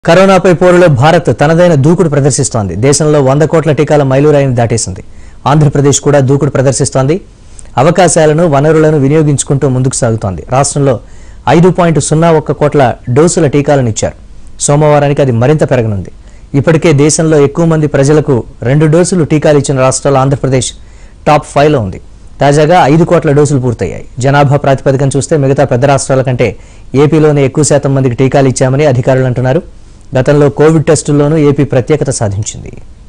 కరోనాపై పోరులో భారత్ తనదైన దూకుడు ప్రదర్శిస్తోంది దేశంలో వంద కోట్ల టీకాల మైలురాయిని దాటేసింది ఆంధ్రప్రదేశ్ కూడా దూకుడు ప్రదర్శిస్తోంది అవకాశాలను వనరులను వినియోగించుకుంటూ ముందుకు సాగుతోంది రాష్ట్రంలో ఐదు పాయింట్ సున్నా ఒక్క కోట్ల డోసుల టీకాలను ఇచ్చారు సోమవారానికి అది మరింత పెరగనుంది ఇప్పటికే దేశంలో ఎక్కువ మంది ప్రజలకు రెండు డోసులు టీకాలు ఇచ్చిన రాష్ట్రాలు ఆంధ్రప్రదేశ్ టాప్ ఫైవ్లో ఉంది తాజాగా ఐదు కోట్ల డోసులు పూర్తయ్యాయి జనాభా ప్రాతిపదికన చూస్తే మిగతా పెద్ద రాష్ట్రాల కంటే ఏపీలోనే ఎక్కువ శాతం మందికి టీకాలు ఇచ్చామని అధికారులు అంటున్నారు గతంలో కోవిడ్ టెస్టుల్లోనూ ఏపీ ప్రత్యేకత సాధించింది